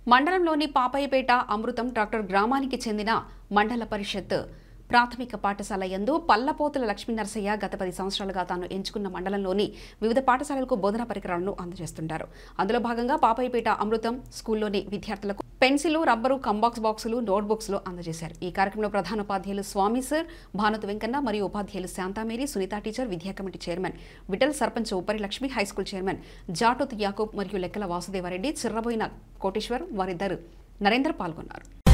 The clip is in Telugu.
మండలంలోని పాపయ్యపేట అమృతం డాక్టర్ గ్రామానికి చెందిన మండల పరిషత్ ప్రాథమిక పాఠశాల యందు పల్లపోతుల లక్ష్మీ నరసయ్య గత పది సంవత్సరాలుగా తాను ఎంచుకున్న మండలంలోని వివిధ పాఠశాలలకు బోధన పరికరాలను అందజేస్తుంటారు అందులో భాగంగా పాపయ్యపేట అమృతం స్కూల్లోని విద్యార్థులకు పెన్సిల్ రబ్బరు కంబాక్స్ బాక్సులు నోట్ బుక్స్లు అందజేశారు ఈ కార్యక్రమంలో ప్రధానోపాధ్యాయులు స్వామి సార్ భానుతు వెంకన్న మరియు ఉపాధ్యాయులు శాంతామేరి సునీత టీచర్ విద్యా కమిటీ చైర్మన్ విఠల్ సర్పంచ్ ఉపరి లక్ష్మి హైస్కూల్ చైర్మన్ జాటోత్ యాకూబ్ మరియు లెక్కల వాసుదేవారెడ్డి చిర్రబోయిన కోటేశ్వర్ వారిద్దరు నరేందర్ పాల్గొన్నారు